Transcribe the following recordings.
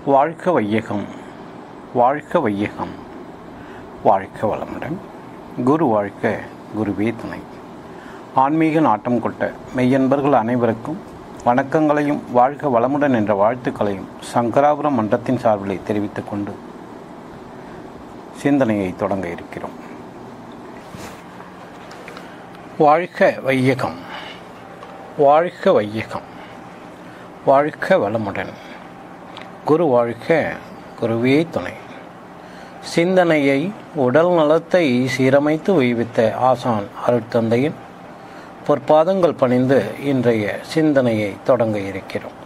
வாழ்க வையகம் வாழ்க வையகம் வாழ்க வளமுடன் குரு வாழ்க குருவே துணை ஆன்மீக நாட்டம் கொண்ட மெய்யன்பர்கள் அனைவருக்கும் வணக்கங்களையும் வாழ்க வளமுடன் என்ற வாழ்த்துக்களையும் சங்கராபுரம் மன்றத்தின் சார்பிலே தெரிவித்துக் கொண்டு சிந்தனையை தொடங்க இருக்கிறோம் வாழ்க வையகம் வாழ்க வையகம் வாழ்க வளமுடன் குரு வாழ்க குருவே துணை சிந்தனையை உடல் நலத்தை சீரமைத்து உய்வித்த ஆசான் அருட்தந்தையின் பொற்பாதங்கள் பணிந்து இன்றைய சிந்தனையை தொடங்க இருக்கிறோம்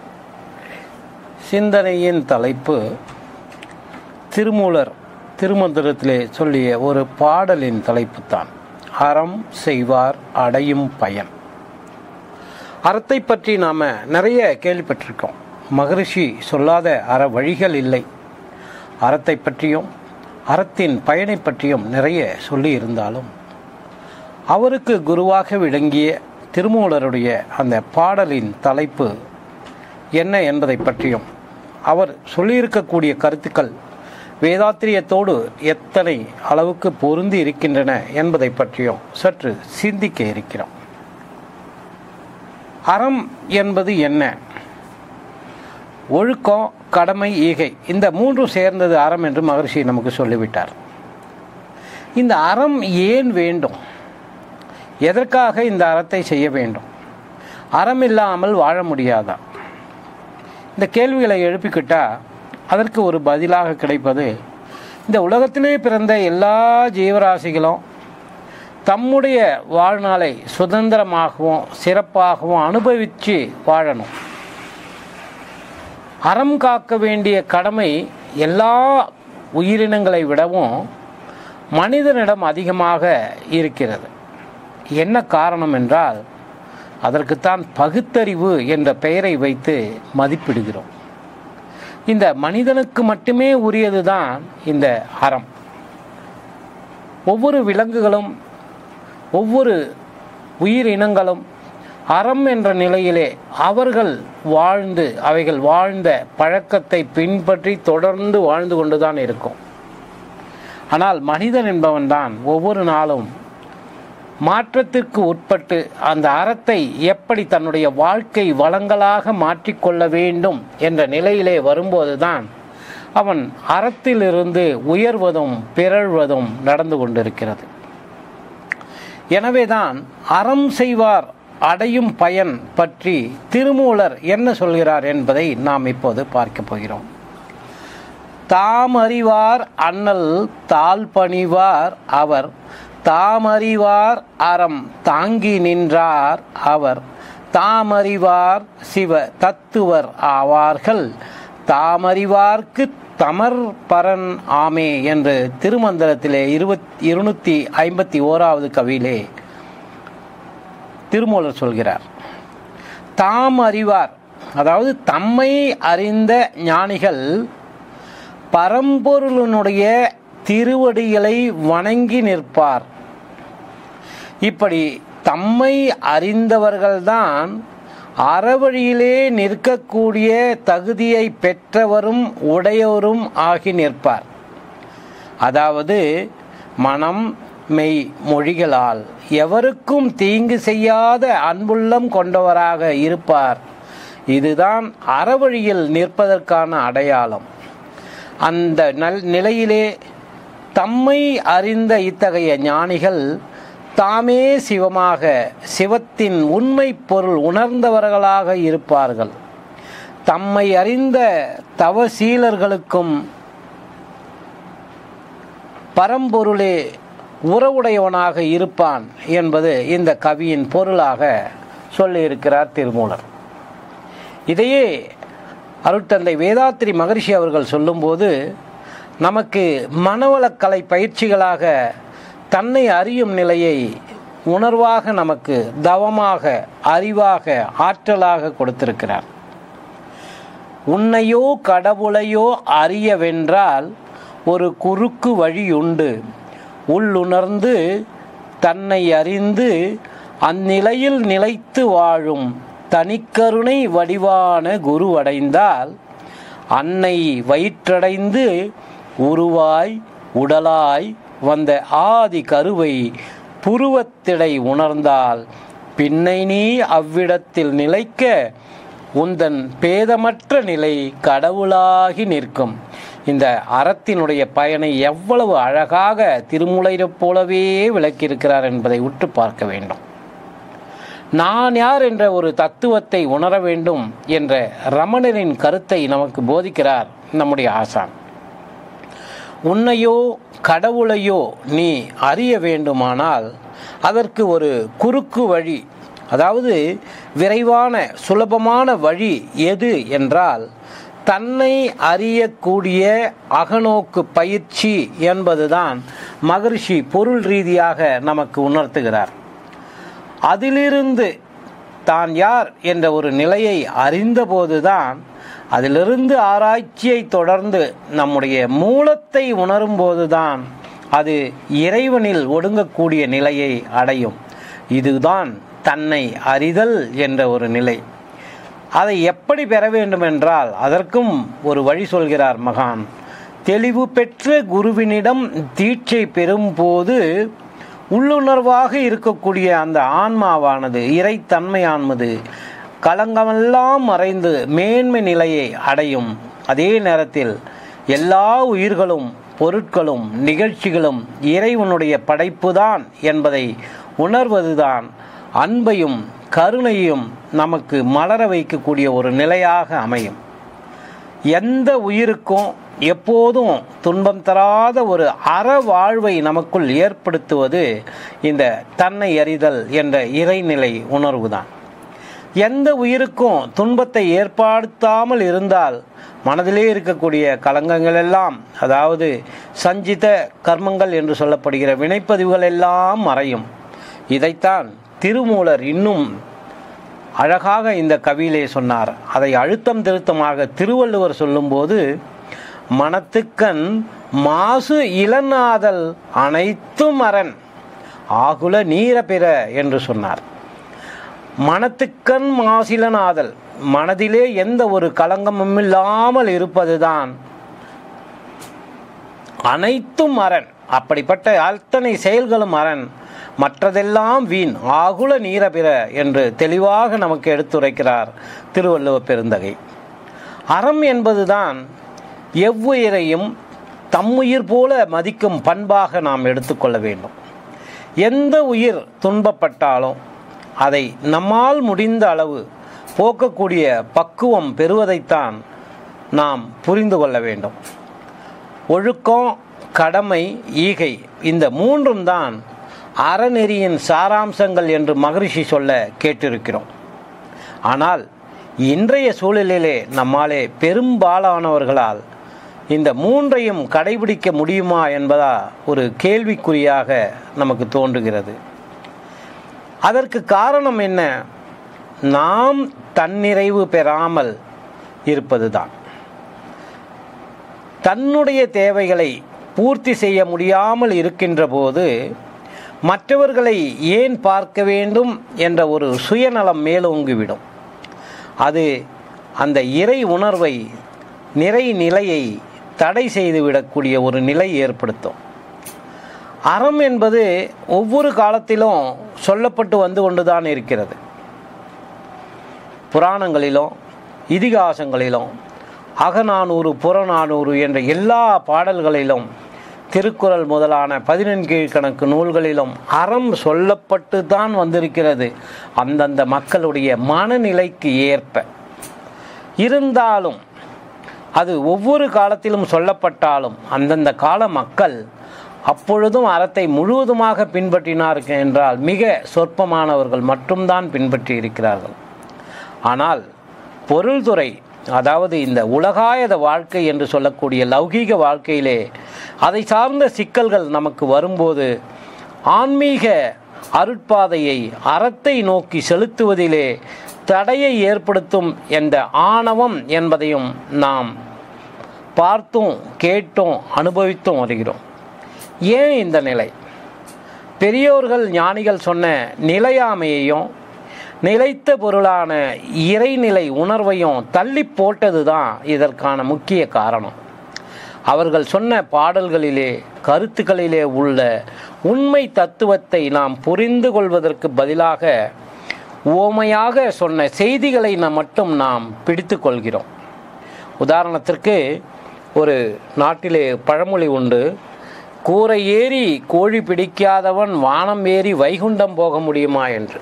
சிந்தனையின் தலைப்பு திருமூலர் திருமந்திரத்திலே சொல்லிய ஒரு பாடலின் தலைப்பு தான் அறம் செய்வார் அடையும் பயன் அறத்தை பற்றி நாம் நிறைய கேள்விப்பட்டிருக்கோம் மகரிஷி சொல்லாத அற வழிகள் இல்லை அறத்தை பற்றியும் அறத்தின் பயனை பற்றியும் நிறைய சொல்லி இருந்தாலும் அவருக்கு குருவாக விளங்கிய திருமூலருடைய அந்த பாடலின் தலைப்பு என்ன என்பதை பற்றியும் அவர் சொல்லியிருக்கக்கூடிய கருத்துக்கள் வேதாத்திரியத்தோடு எத்தனை அளவுக்கு பொருந்தி இருக்கின்றன என்பதை பற்றியும் சற்று சிந்திக்க இருக்கிறோம் அறம் என்பது என்ன ஒழுக்கம் கடமை ஈகை இந்த மூன்றும் சேர்ந்தது அறம் என்று மகர்ஷி நமக்கு சொல்லிவிட்டார் இந்த அறம் ஏன் வேண்டும் எதற்காக இந்த அறத்தை செய்ய வேண்டும் அறம் இல்லாமல் வாழ முடியாதா இந்த கேள்விகளை எழுப்பிக்கிட்டா அதற்கு ஒரு பதிலாக கிடைப்பது இந்த உலகத்திலே பிறந்த எல்லா ஜீவராசிகளும் தம்முடைய வாழ்நாளை சுதந்திரமாகவும் சிறப்பாகவும் அனுபவித்து வாழணும் அறம் காக்க வேண்டிய கடமை எல்லா உயிரினங்களை விடவும் மனிதனிடம் அதிகமாக இருக்கிறது என்ன காரணம் என்றால் அதற்குத்தான் பகுத்தறிவு என்ற பெயரை வைத்து மதிப்பிடுகிறோம் இந்த மனிதனுக்கு மட்டுமே உரியது தான் இந்த அறம் ஒவ்வொரு விலங்குகளும் ஒவ்வொரு உயிரினங்களும் அறம் என்ற நிலையிலே அவர்கள் வாழ்ந்து அவைகள் வாழ்ந்த பழக்கத்தை பின்பற்றி தொடர்ந்து வாழ்ந்து கொண்டுதான் இருக்கும் ஆனால் மனிதன் என்பவன் தான் ஒவ்வொரு நாளும் மாற்றத்திற்கு உட்பட்டு அந்த அறத்தை எப்படி தன்னுடைய வாழ்க்கை வளங்களாக மாற்றிக்கொள்ள வேண்டும் என்ற நிலையிலே வரும்போதுதான் அவன் அறத்திலிருந்து உயர்வதும் பிறழ்வதும் நடந்து கொண்டிருக்கிறது எனவேதான் அறம் செய்வார் அடையும் பயன் பற்றி திருமூலர் என்ன சொல்கிறார் என்பதை நாம் இப்போது பார்க்க போகிறோம் தாம் அறிவார் அண்ணல் தாழ் பணிவார் அவர் தாமறிவார் அறம் தாங்கி நின்றார் அவர் தாமறிவார் சிவ தத்துவர் ஆவார்கள் தாமறிவார்க்கு தமர் பரன் ஆமே என்று திருமந்திரத்திலே இருபத் இருநூத்தி ஐம்பத்தி ஓராவது கவியிலே திருமூலர் சொல்கிறார் தாம் அறிவார் அதாவது தம்மை அறிந்த ஞானிகள் பரம்பொருளினுடைய திருவடிகளை வணங்கி நிற்பார் இப்படி தம்மை அறிந்தவர்கள்தான் அறவழியிலே நிற்கக்கூடிய தகுதியை பெற்றவரும் உடையவரும் ஆகி நிற்பார் அதாவது மனம் மெய் மொழிகளால் எவருக்கும் தீங்கு செய்யாத அன்புள்ளம் கொண்டவராக இருப்பார் இதுதான் அறவழியில் நிற்பதற்கான அடையாளம் அந்த நல் நிலையிலே தம்மை அறிந்த இத்தகைய ஞானிகள் தாமே சிவமாக சிவத்தின் உண்மை பொருள் உணர்ந்தவர்களாக இருப்பார்கள் தம்மை அறிந்த தவசீலர்களுக்கும் பரம்பொருளே உறவுடையவனாக இருப்பான் என்பது இந்த கவியின் பொருளாக சொல்லியிருக்கிறார் திருமூலர் இதையே அருட்தந்தை வேதாத்திரி மகரிஷி அவர்கள் சொல்லும்போது நமக்கு மனவளக்கலை பயிற்சிகளாக தன்னை அறியும் நிலையை உணர்வாக நமக்கு தவமாக அறிவாக ஆற்றலாக கொடுத்திருக்கிறார் உன்னையோ கடவுளையோ அறியவென்றால் ஒரு குறுக்கு வழியுண்டு உள்ளுணர்ந்து தன்னை அறிந்து அந்நிலையில் நிலைத்து வாழும் தனிக்கருணை வடிவான குரு அடைந்தால் அன்னை வயிற்றடைந்து உருவாய் உடலாய் வந்த ஆதி கருவை புருவத்திடை உணர்ந்தால் பின்னை நீ அவ்விடத்தில் நிலைக்க உந்தன் பேதமற்ற நிலை கடவுளாகி நிற்கும் இந்த அறத்தினுடைய பயனை எவ்வளவு அழகாக திருமுலைரைப் போலவே விளக்கியிருக்கிறார் என்பதை உற்று பார்க்க வேண்டும் நான் யார் என்ற ஒரு தத்துவத்தை உணர வேண்டும் என்ற ரமணரின் கருத்தை நமக்கு போதிக்கிறார் நம்முடைய ஆசான் உன்னையோ கடவுளையோ நீ அறிய வேண்டுமானால் அதற்கு ஒரு குறுக்கு வழி அதாவது விரைவான சுலபமான வழி எது என்றால் தன்னை அறியக்கூடிய அகநோக்கு பயிற்சி என்பதுதான் மகரிஷி பொருள் ரீதியாக நமக்கு உணர்த்துகிறார் அதிலிருந்து தான் யார் என்ற ஒரு நிலையை அறிந்தபோதுதான் அதிலிருந்து ஆராய்ச்சியை தொடர்ந்து நம்முடைய மூலத்தை உணரும் போதுதான் அது இறைவனில் ஒடுங்கக்கூடிய நிலையை அடையும் இதுதான் தன்னை அறிதல் என்ற ஒரு நிலை அதை எப்படி பெற வேண்டும் என்றால் அதற்கும் ஒரு வழி சொல்கிறார் மகான் தெளிவு பெற்ற குருவினிடம் தீட்சை பெறும்போது உள்ளுணர்வாக இருக்கக்கூடிய அந்த ஆன்மாவானது இறைத்தன்மையானது களங்கமெல்லாம் மறைந்து மேன்மை நிலையை அடையும் அதே நேரத்தில் எல்லா உயிர்களும் பொருட்களும் நிகழ்ச்சிகளும் இறைவனுடைய படைப்புதான் என்பதை உணர்வதுதான் அன்பையும் கருணையும் நமக்கு மலர வைக்கக்கூடிய ஒரு நிலையாக அமையும் எந்த உயிருக்கும் எப்போதும் துன்பம் தராத ஒரு அற வாழ்வை நமக்குள் ஏற்படுத்துவது இந்த தன்னை அறிதல் என்ற இறைநிலை உணர்வுதான் எந்த உயிருக்கும் துன்பத்தை ஏற்படுத்தாமல் இருந்தால் மனதிலே இருக்கக்கூடிய கலங்கங்கள் எல்லாம் அதாவது சஞ்சித கர்மங்கள் என்று சொல்லப்படுகிற வினைப்பதிவுகள் எல்லாம் மறையும் இதைத்தான் திருமூலர் இன்னும் அழகாக இந்த கவியிலே சொன்னார் அதை அழுத்தம் திருத்தமாக திருவள்ளுவர் சொல்லும்போது மனத்துக்கண் மாசு இளநாதல் அனைத்தும் அரண் ஆகுல நீர பிற என்று சொன்னார் மனத்துக்கண் மாசிலனாதல் மனதிலே எந்த ஒரு களங்கமும் இல்லாமல் இருப்பதுதான் அனைத்தும் அரண் அப்படிப்பட்ட அத்தனை செயல்களும் அரண் மற்றதெல்லாம் வீண் ஆகுல நீரபிற என்று தெளிவாக நமக்கு எடுத்துரைக்கிறார் திருவள்ளுவ பெருந்தகை அறம் என்பதுதான் எவ்வுயிரையும் தம்முயிர் போல மதிக்கும் பண்பாக நாம் எடுத்துக்கொள்ள வேண்டும் எந்த உயிர் துன்பப்பட்டாலும் அதை நம்மால் முடிந்த அளவு போக்கக்கூடிய பக்குவம் பெறுவதைத்தான் நாம் புரிந்து கொள்ள வேண்டும் ஒழுக்கம் கடமை ஈகை இந்த மூன்றும் தான் அறநெறியின் சாராம்சங்கள் என்று மகரிஷி சொல்ல கேட்டிருக்கிறோம் ஆனால் இன்றைய சூழலிலே நம்மாலே பெரும்பாலானவர்களால் இந்த மூன்றையும் கடைபிடிக்க முடியுமா என்பதா ஒரு கேள்விக்குறியாக நமக்கு தோன்றுகிறது அதற்கு காரணம் என்ன நாம் தன்னிறைவு பெறாமல் இருப்பதுதான் தன்னுடைய தேவைகளை பூர்த்தி செய்ய முடியாமல் இருக்கின்ற போது மற்றவர்களை ஏன் பார்க்க வேண்டும் என்ற ஒரு சுயநலம் மேலோங்கிவிடும் அது அந்த இறை உணர்வை நிறை நிலையை தடை செய்துவிடக்கூடிய ஒரு நிலை ஏற்படுத்தும் அறம் என்பது ஒவ்வொரு காலத்திலும் சொல்லப்பட்டு வந்து கொண்டுதான் இருக்கிறது புராணங்களிலும் இதிகாசங்களிலும் அகநானூறு புறநானூறு என்ற எல்லா பாடல்களிலும் திருக்குறள் முதலான பதினெண்கீழ்கணக்கு நூல்களிலும் அறம் சொல்லப்பட்டு தான் வந்திருக்கிறது அந்தந்த மக்களுடைய மனநிலைக்கு ஏற்ப இருந்தாலும் அது ஒவ்வொரு காலத்திலும் சொல்லப்பட்டாலும் அந்தந்த கால மக்கள் அப்பொழுதும் அறத்தை முழுவதுமாக பின்பற்றினார்கள் என்றால் மிக சொற்பமானவர்கள் மட்டும்தான் பின்பற்றி இருக்கிறார்கள் ஆனால் பொருள்துறை அதாவது இந்த உலகாயத வாழ்க்கை என்று சொல்லக்கூடிய லௌகீக வாழ்க்கையிலே அதை சார்ந்த சிக்கல்கள் நமக்கு வரும்போது ஆன்மீக அருட்பாதையை அறத்தை நோக்கி செலுத்துவதிலே தடையை ஏற்படுத்தும் என்ற ஆணவம் என்பதையும் நாம் பார்த்தும் கேட்டும் அனுபவித்தும் வருகிறோம் ஏன் இந்த நிலை பெரியோர்கள் ஞானிகள் சொன்ன நிலையாமையையும் நிலைத்த பொருளான இறைநிலை உணர்வையும் தள்ளி போட்டது தான் இதற்கான முக்கிய காரணம் அவர்கள் சொன்ன பாடல்களிலே கருத்துக்களிலே உள்ள உண்மை தத்துவத்தை நாம் புரிந்து கொள்வதற்கு பதிலாக ஓமையாக சொன்ன செய்திகளை நாம் மட்டும் நாம் பிடித்து கொள்கிறோம் உதாரணத்திற்கு ஒரு நாட்டிலே பழமொழி உண்டு கூரை ஏறி கோழி பிடிக்காதவன் வானம் ஏறி வைகுண்டம் போக முடியுமா என்று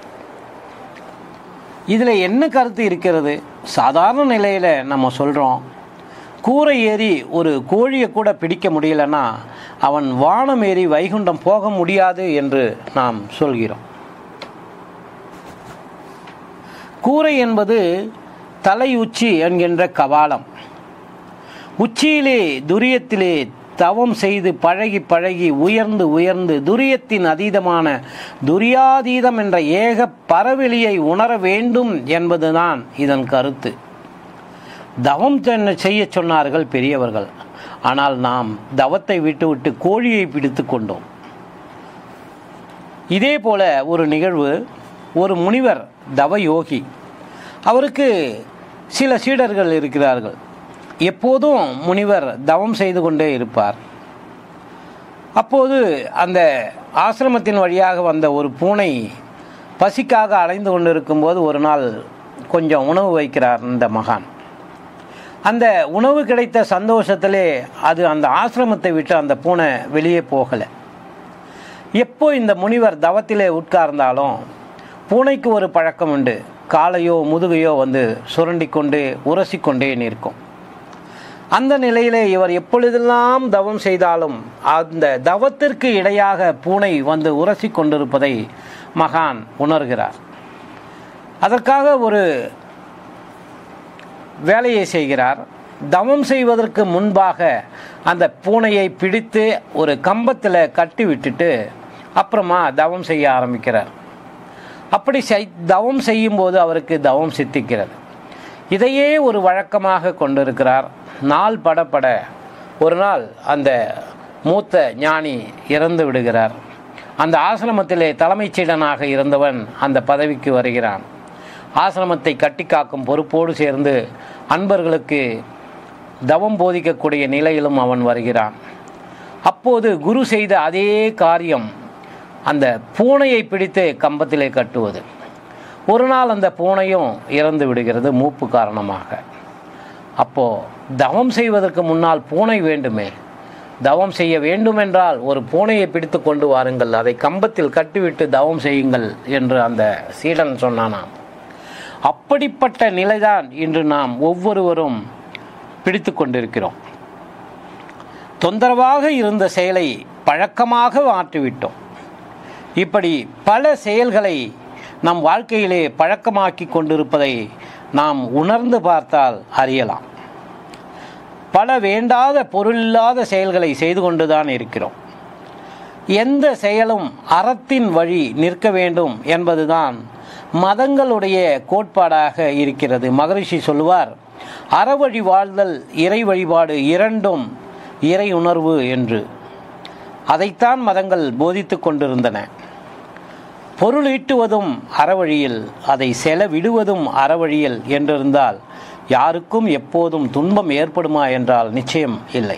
இதில் என்ன கருத்து இருக்கிறது சாதாரண நிலையில் நம்ம சொல்கிறோம் கூரை ஏறி ஒரு கோழியை கூட பிடிக்க முடியலன்னா அவன் வானம் ஏறி வைகுண்டம் போக முடியாது என்று நாம் சொல்கிறோம் கூரை என்பது தலை உச்சி என்கின்ற கபாலம் உச்சியிலே துரியத்திலே தவம் செய்து பழகி பழகி உயர்ந்து உயர்ந்து துரியத்தின் அதீதமான துரியாதீதம் என்ற ஏக பரவெளியை உணர வேண்டும் என்பதுதான் இதன் கருத்து தவம் செய்ய சொன்னார்கள் பெரியவர்கள் ஆனால் நாம் தவத்தை விட்டுவிட்டு கோழியை பிடித்து கொண்டோம் இதே போல ஒரு நிகழ்வு ஒரு முனிவர் தவ யோகி அவருக்கு சில சீடர்கள் இருக்கிறார்கள் எப்போதும் முனிவர் தவம் செய்து கொண்டே இருப்பார் அப்போது அந்த ஆசிரமத்தின் வழியாக வந்த ஒரு பூனை பசிக்காக அலைந்து கொண்டிருக்கும்போது ஒரு நாள் கொஞ்சம் உணவு வைக்கிறார் இந்த மகான் அந்த உணவு கிடைத்த சந்தோஷத்திலே அது அந்த ஆசிரமத்தை விட்டு அந்த பூனை வெளியே போகலை எப்போ இந்த முனிவர் தவத்திலே உட்கார்ந்தாலும் பூனைக்கு ஒரு பழக்கம் உண்டு காலையோ முதுகையோ வந்து சுரண்டி கொண்டு உரசி கொண்டே நிற்கும் அந்த நிலையிலே இவர் எப்பொழுதெல்லாம் தவம் செய்தாலும் அந்த தவத்திற்கு இடையாக பூனை வந்து உரசி கொண்டிருப்பதை மகான் உணர்கிறார் அதற்காக ஒரு வேலையை செய்கிறார் தவம் செய்வதற்கு முன்பாக அந்த பூனையை பிடித்து ஒரு கம்பத்தில் கட்டி விட்டுட்டு அப்புறமா தவம் செய்ய ஆரம்பிக்கிறார் அப்படி செய் தவம் செய்யும்போது அவருக்கு தவம் சித்திக்கிறது இதையே ஒரு வழக்கமாக கொண்டிருக்கிறார் நாள் படப்பட ஒரு நாள் அந்த மூத்த ஞானி இறந்து விடுகிறார் அந்த ஆசிரமத்திலே தலைமைச் சீடனாக இருந்தவன் அந்த பதவிக்கு வருகிறான் ஆசிரமத்தை கட்டி காக்கும் பொறுப்போடு சேர்ந்து அன்பர்களுக்கு தவம் போதிக்கக்கூடிய நிலையிலும் அவன் வருகிறான் அப்போது குரு செய்த அதே காரியம் அந்த பூனையை பிடித்து கம்பத்திலே கட்டுவது ஒரு நாள் அந்த பூனையும் இறந்து விடுகிறது மூப்பு காரணமாக அப்போது தவம் செய்வதற்கு முன்னால் பூனை வேண்டுமே தவம் செய்ய வேண்டுமென்றால் ஒரு பூனையை பிடித்து கொண்டு வாருங்கள் அதை கம்பத்தில் கட்டிவிட்டு தவம் செய்யுங்கள் என்று அந்த சீடன் சொன்னானாம் அப்படிப்பட்ட நிலைதான் இன்று நாம் ஒவ்வொருவரும் பிடித்து கொண்டிருக்கிறோம் தொந்தரவாக இருந்த செயலை பழக்கமாக மாற்றிவிட்டோம் இப்படி பல செயல்களை நம் வாழ்க்கையிலே பழக்கமாக்கி கொண்டிருப்பதை நாம் உணர்ந்து பார்த்தால் அறியலாம் பல வேண்டாத பொருளில்லாத செயல்களை செய்து கொண்டுதான் இருக்கிறோம் எந்த செயலும் அறத்தின் வழி நிற்க வேண்டும் என்பதுதான் மதங்களுடைய கோட்பாடாக இருக்கிறது மகரிஷி சொல்லுவார் அறவழி வாழ்தல் இறை வழிபாடு இரண்டும் இறை உணர்வு என்று அதைத்தான் மதங்கள் போதித்து கொண்டிருந்தன பொருள் ஈட்டுவதும் அறவழியில் அதை செலவிடுவதும் அறவழியில் என்றிருந்தால் யாருக்கும் எப்போதும் துன்பம் ஏற்படுமா என்றால் நிச்சயம் இல்லை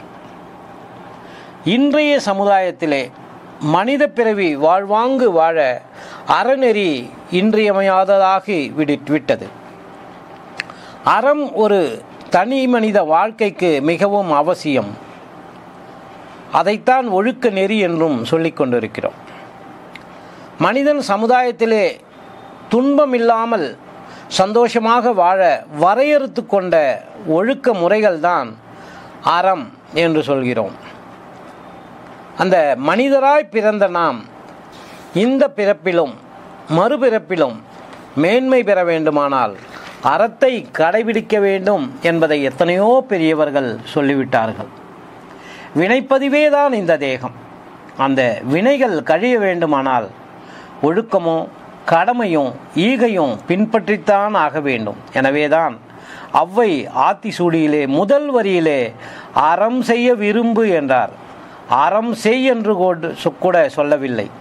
இன்றைய சமுதாயத்திலே மனித பிறவி வாழ்வாங்கு வாழ அறநெறி இன்றியமையாததாகி விட்டது அறம் ஒரு தனி மனித வாழ்க்கைக்கு மிகவும் அவசியம் அதைத்தான் ஒழுக்க நெறி என்றும் சொல்லிக் கொண்டிருக்கிறோம் மனிதன் சமுதாயத்திலே துன்பம் இல்லாமல் சந்தோஷமாக வாழ வரையறுத்து கொண்ட ஒழுக்க முறைகள்தான் அறம் என்று சொல்கிறோம் அந்த மனிதராய் பிறந்த நாம் இந்த பிறப்பிலும் மறுபிறப்பிலும் மேன்மை பெற வேண்டுமானால் அறத்தை கடைபிடிக்க வேண்டும் என்பதை எத்தனையோ பெரியவர்கள் சொல்லிவிட்டார்கள் வினைப்பதிவே தான் இந்த தேகம் அந்த வினைகள் கழிய வேண்டுமானால் ஒழுக்கமோ கடமையும் ஈகையும் பின்பற்றித்தான் ஆக வேண்டும் எனவேதான் அவ்வை ஆத்திசூடியிலே முதல் வரியிலே அறம் செய்ய விரும்பு என்றார் அறம் செய் என்று கூட சொல்லவில்லை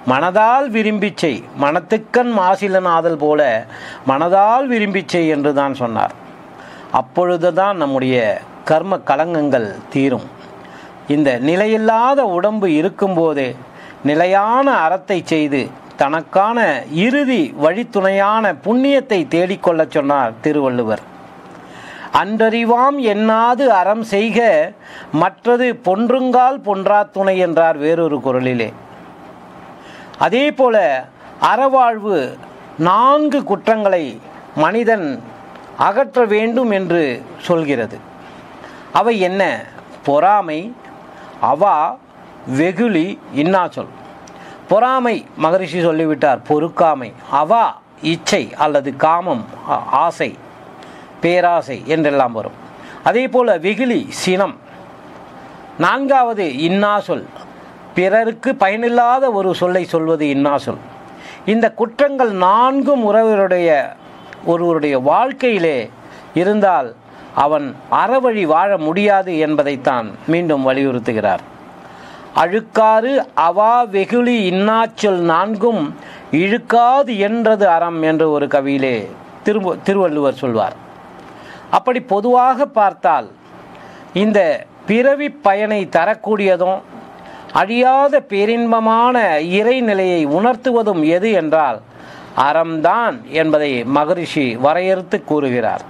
மனதால் விரும்பிச் செய் மனத்துக்கண் மாசிலனாதல் போல மனதால் விரும்பிச் செய் என்று தான் சொன்னார் அப்பொழுதுதான் நம்முடைய கர்ம கலங்கங்கள் தீரும் இந்த நிலையில்லாத உடம்பு இருக்கும்போதே நிலையான அறத்தை செய்து தனக்கான இறுதி வழித்துணையான புண்ணியத்தை தேடிக்கொள்ளச் சொன்னார் திருவள்ளுவர் அன்றறிவாம் எண்ணாது அறம் செய்க மற்றது பொன்றுங்கால் பொன்றா துணை என்றார் வேறொரு குரலிலே அதே போல அறவாழ்வு நான்கு குற்றங்களை மனிதன் அகற்ற வேண்டும் என்று சொல்கிறது அவை என்ன பொறாமை அவா வெகுளி இன்னாச்சொல் பொறாமை மகரிஷி சொல்லிவிட்டார் பொறுக்காமை அவா இச்சை அல்லது காமம் ஆ- ஆசை பேராசை என்றெல்லாம் வரும் அதே போல வெகுளி சினம் நான்காவது இன்னா சொல் பிறருக்கு பயனில்லாத ஒரு சொல்லை சொல்வது இன்னா சொல் இந்த குற்றங்கள் நான்கும் உறவருடைய ஒருவருடைய வாழ்க்கையிலே இருந்தால் அவன் அறவழி வாழ முடியாது என்பதைத்தான் மீண்டும் வலியுறுத்துகிறார் அழுக்காறு அவா வெகுளி இன்னாச்சொல் நான்கும் இழுக்காது என்றது அறம் என்று ஒரு கவியிலே திரு திருவள்ளுவர் சொல்வார் அப்படி பொதுவாக பார்த்தால் இந்த பிறவி பயனை தரக்கூடியதும் அழியாத பேரின்பமான இறைநிலையை உணர்த்துவதும் எது என்றால் அறம்தான் என்பதை மகரிஷி வரையறுத்து கூறுகிறார்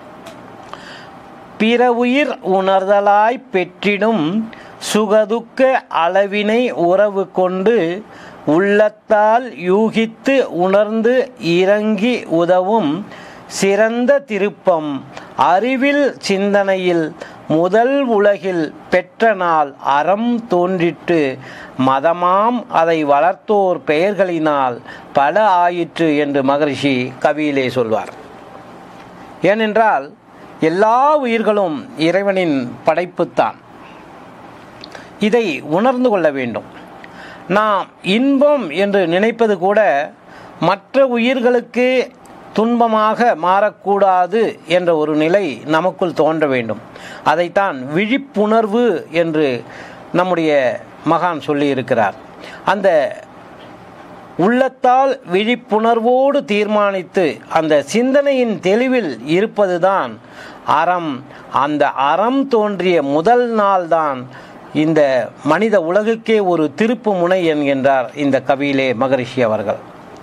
பிற உயிர் உணர்தலாய் பெற்றிடும் சுகதுக்க அளவினை உறவு கொண்டு உள்ளத்தால் யூகித்து உணர்ந்து இறங்கி உதவும் சிறந்த திருப்பம் அறிவில் சிந்தனையில் முதல் உலகில் பெற்ற நாள் அறம் தோன்றிட்டு மதமாம் அதை வளர்த்தோர் பெயர்களினால் பல ஆயிற்று என்று மகரிஷி கவியிலே சொல்வார் ஏனென்றால் எல்லா உயிர்களும் இறைவனின் படைப்புத்தான் இதை உணர்ந்து கொள்ள வேண்டும் நாம் இன்பம் என்று நினைப்பது கூட மற்ற உயிர்களுக்கு துன்பமாக மாறக்கூடாது என்ற ஒரு நிலை நமக்குள் தோன்ற வேண்டும் அதைத்தான் விழிப்புணர்வு என்று நம்முடைய மகான் சொல்லியிருக்கிறார் அந்த உள்ளத்தால் விழிப்புணர்வோடு தீர்மானித்து அந்த சிந்தனையின் தெளிவில் இருப்பதுதான் அறம் அந்த அறம் தோன்றிய முதல் நாள்தான் இந்த மனித உலகுக்கே ஒரு திருப்பு முனை என்கின்றார் இந்த கவியிலே மகரிஷி அவர்கள்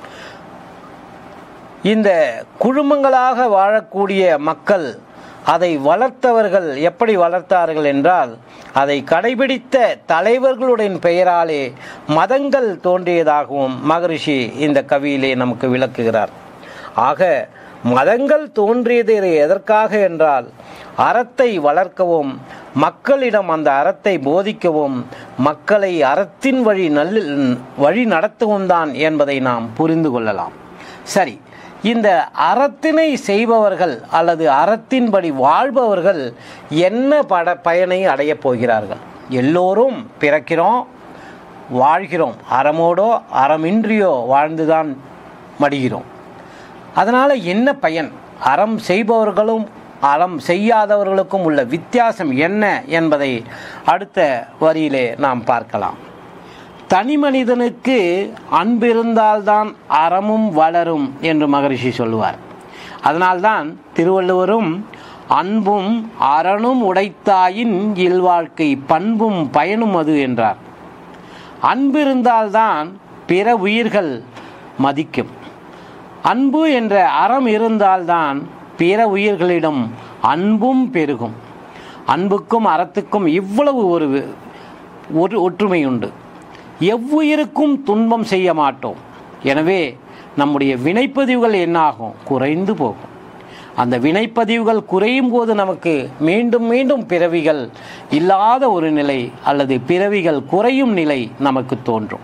இந்த குழுமங்களாக வாழக்கூடிய மக்கள் அதை வளர்த்தவர்கள் எப்படி வளர்த்தார்கள் என்றால் அதை கடைபிடித்த தலைவர்களுடைய பெயராலே மதங்கள் தோன்றியதாகவும் மகரிஷி இந்த கவியிலே நமக்கு விளக்குகிறார் ஆக மதங்கள் தோன்றியது எதற்காக என்றால் அறத்தை வளர்க்கவும் மக்களிடம் அந்த அறத்தை போதிக்கவும் மக்களை அறத்தின் வழி நல்ல வழி நடத்தவும் தான் என்பதை நாம் புரிந்து கொள்ளலாம் சரி இந்த அறத்தினை செய்பவர்கள் அல்லது அறத்தின்படி வாழ்பவர்கள் என்ன பட பயனை அடையப் போகிறார்கள் எல்லோரும் பிறக்கிறோம் வாழ்கிறோம் அறமோடோ அறமின்றியோ வாழ்ந்துதான் மடிகிறோம் அதனால் என்ன பயன் அறம் செய்பவர்களும் அறம் செய்யாதவர்களுக்கும் உள்ள வித்தியாசம் என்ன என்பதை அடுத்த வரியிலே நாம் பார்க்கலாம் தனி மனிதனுக்கு அன்பிருந்தால்தான் அறமும் வளரும் என்று மகரிஷி சொல்லுவார் அதனால்தான் திருவள்ளுவரும் அன்பும் அறனும் உடைத்தாயின் இல்வாழ்க்கை பண்பும் பயனும் அது என்றார் அன்பிருந்தால்தான் பிற உயிர்கள் மதிக்கும் அன்பு என்ற அறம் இருந்தால்தான் பிற உயிர்களிடம் அன்பும் பெருகும் அன்புக்கும் அறத்துக்கும் இவ்வளவு ஒரு ஒரு ஒற்றுமை உண்டு எவ்வுயிருக்கும் துன்பம் செய்ய மாட்டோம் எனவே நம்முடைய வினைப்பதிவுகள் என்னாகும் குறைந்து போகும் அந்த வினைப்பதிவுகள் குறையும் போது நமக்கு மீண்டும் மீண்டும் பிறவிகள் இல்லாத ஒரு நிலை அல்லது பிறவிகள் குறையும் நிலை நமக்கு தோன்றும்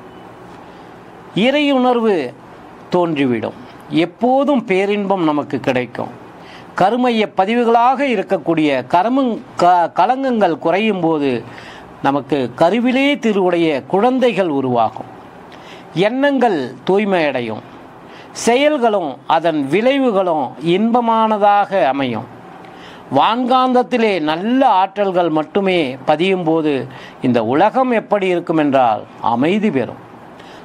இறையுணர்வு தோன்றிவிடும் எப்போதும் பேரின்பம் நமக்கு கிடைக்கும் கருமைய பதிவுகளாக இருக்கக்கூடிய கருமங் க கலங்கங்கள் குறையும் போது நமக்கு கருவிலே திருவுடைய குழந்தைகள் உருவாகும் எண்ணங்கள் தூய்மையடையும் செயல்களும் அதன் விளைவுகளும் இன்பமானதாக அமையும் வான்காந்தத்திலே நல்ல ஆற்றல்கள் மட்டுமே பதியும் போது இந்த உலகம் எப்படி இருக்கும் என்றால் அமைதி பெறும்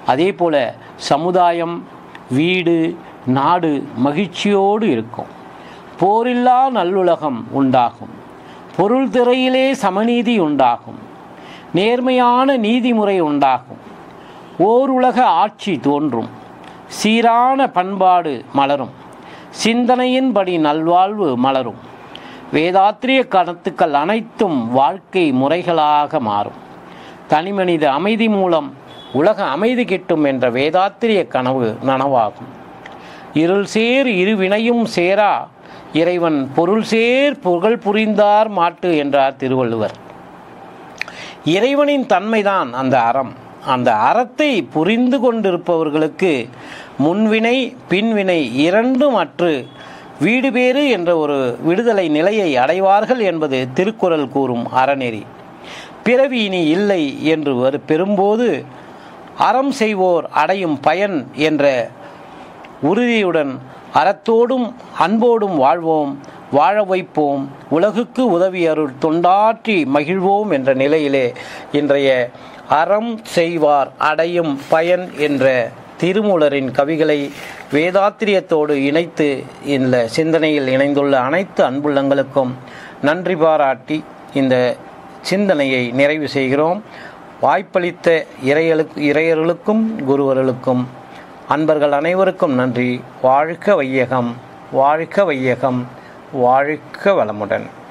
அதே போல சமுதாயம் வீடு நாடு மகிழ்ச்சியோடு இருக்கும் போரில்லா நல்லுலகம் உண்டாகும் பொருள் திரையிலே சமநீதி உண்டாகும் நேர்மையான நீதிமுறை உண்டாகும் ஓர் உலக ஆட்சி தோன்றும் சீரான பண்பாடு மலரும் சிந்தனையின்படி நல்வாழ்வு மலரும் வேதாத்திரிய கருத்துக்கள் அனைத்தும் வாழ்க்கை முறைகளாக மாறும் தனிமனித அமைதி மூலம் உலக அமைதி கிட்டும் என்ற வேதாத்திரிய கனவு நனவாகும் இருள் சேர் இருவினையும் சேரா இறைவன் பொருள் சேர் புகழ் புரிந்தார் மாட்டு என்றார் திருவள்ளுவர் இறைவனின் தன்மைதான் அந்த அறம் அந்த அறத்தை புரிந்து கொண்டிருப்பவர்களுக்கு முன்வினை பின்வினை இரண்டும் அற்று வீடு பேறு என்ற ஒரு விடுதலை நிலையை அடைவார்கள் என்பது திருக்குறள் கூறும் அறநெறி பிறவி இனி இல்லை என்று வரு பெறும்போது அறம் செய்வோர் அடையும் பயன் என்ற உறுதியுடன் அறத்தோடும் அன்போடும் வாழ்வோம் வாழ வைப்போம் உலகுக்கு உதவி அருள் தொண்டாற்றி மகிழ்வோம் என்ற நிலையிலே இன்றைய அறம் செய்வார் அடையும் பயன் என்ற திருமூலரின் கவிகளை வேதாத்திரியத்தோடு இணைத்து இந்த சிந்தனையில் இணைந்துள்ள அனைத்து அன்புள்ளங்களுக்கும் நன்றி பாராட்டி இந்த சிந்தனையை நிறைவு செய்கிறோம் வாய்ப்பளித்த இறையலுக்கு இறையர்களுக்கும் குருவர்களுக்கும் அன்பர்கள் அனைவருக்கும் நன்றி வாழ்க வையகம் வாழ்க வையகம் வாழ்க வளமுடன்